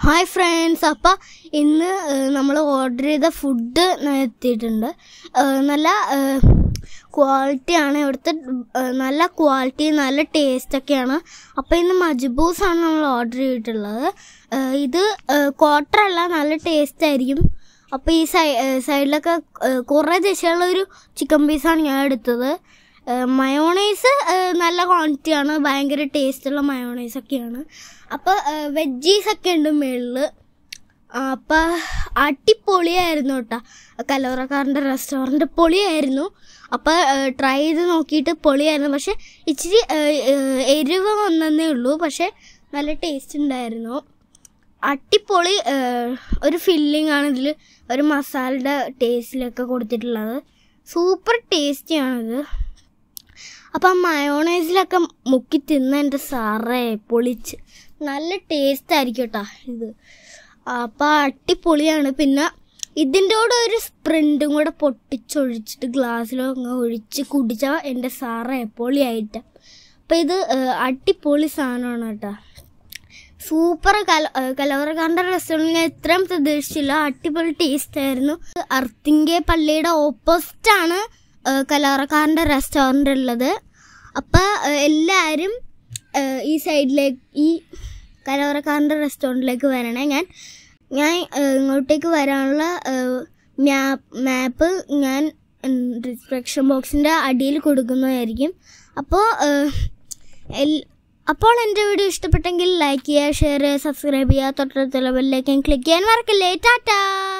hi friends അപ്പം ഇന്ന് നമ്മൾ ഓർഡർ ചെയ്ത ഫുഡ് എത്തിയിട്ടുണ്ട് ഏഹ് നല്ല ക്വാളിറ്റിയാണ് ഇവിടുത്തെ ഏഹ് നല്ല ക്വാളിറ്റി നല്ല ടേസ്റ്റ് ഒക്കെയാണ് അപ്പോൾ ഇന്ന് മജ്ബൂസാണ് നമ്മൾ ഓർഡർ ചെയ്തിട്ടുള്ളത് ഏഹ് ഇത് ക്വാർട്ടർ അല്ല നല്ല ടേസ്റ്റ് ആയിരിക്കും അപ്പോൾ ഈ സൈ സൈഡിലൊക്കെ കുറേ ദിശയുള്ള ഒരു ചിക്കൻ പീസാണ് ഞാൻ എടുത്തത് മയോണൈസ് നല്ല ക്വാണ്ടിറ്റിയാണ് ഭയങ്കര ടേസ്റ്റുള്ള മയോണൈസ് ഒക്കെയാണ് അപ്പോൾ വെജീസ് ഒക്കെ ഉണ്ട് മുകളിൽ അപ്പം അടിപൊളിയായിരുന്നു കേട്ടോ കലോറക്കാരൻ്റെ റെസ്റ്റോറൻറ്റ് പൊളിയായിരുന്നു അപ്പോൾ ട്രൈ ചെയ്ത് നോക്കിയിട്ട് പൊളിയായിരുന്നു പക്ഷെ ഇച്ചിരി എരിവ് വന്നതേ ഉള്ളൂ പക്ഷെ നല്ല ടേസ്റ്റ് ഉണ്ടായിരുന്നു അടിപൊളി ഒരു ഫില്ലിംഗ് ആണ് ഇതിൽ ഒരു മസാലയുടെ ടേസ്റ്റിലൊക്കെ കൊടുത്തിട്ടുള്ളത് സൂപ്പർ ടേസ്റ്റിയാണിത് അപ്പം മയോണൈസിലൊക്കെ മുക്കി തിന്ന എൻ്റെ സാറേ പൊളിച്ച് നല്ല ടേസ്റ്റ് ആയിരിക്കും കേട്ടോ ഇത് അപ്പം അടിപൊളിയാണ് പിന്നെ ഇതിൻ്റെ കൂടെ ഒരു സ്പ്രിൻറ്റും കൂടെ പൊട്ടിച്ചൊഴിച്ചിട്ട് ഗ്ലാസ്സിലോ അങ്ങ് ഒഴിച്ച് കുടിച്ചാൽ എൻ്റെ സാറേ പൊളിയായിട്ട് അപ്പം ഇത് അടിപൊളി സാധനമാണ് കേട്ടോ സൂപ്പർ കല കലവറക്കാരൻ്റെ റെസ്റ്റോറൻറ്റ് ഞാൻ ഇത്രയും പ്രതീക്ഷിച്ചില്ല അടിപൊളി ടേസ്റ്റ് ആയിരുന്നു അർത്തിങ്കെ പള്ളിയുടെ ഓപ്പോസിറ്റാണ് കലവറക്കാരൻ്റെ റെസ്റ്റോറൻ്റ് ഉള്ളത് അപ്പം എല്ലാവരും ഈ സൈഡിലേക്ക് ഈ കലവറക്കാരൻ്റെ റെസ്റ്റോറൻറ്റിലേക്ക് വരണേ ഞാൻ ഞാൻ ഇങ്ങോട്ടേക്ക് വരാനുള്ള മാപ്പ് ഞാൻ ഡിസ്ക്രിപ്ഷൻ ബോക്സിൻ്റെ അടിയിൽ കൊടുക്കുന്നതായിരിക്കും അപ്പോൾ അപ്പോൾ എൻ്റെ വീഡിയോ ഇഷ്ടപ്പെട്ടെങ്കിൽ ലൈക്ക് ചെയ്യുക ഷെയർ ചെയ്യുക സബ്സ്ക്രൈബ് ചെയ്യുക തൊട്ടടുത്തുള്ള ബെല്ലേക്കും ക്ലിക്ക് ചെയ്യാൻ മറക്കല്ലേ ടാറ്റാ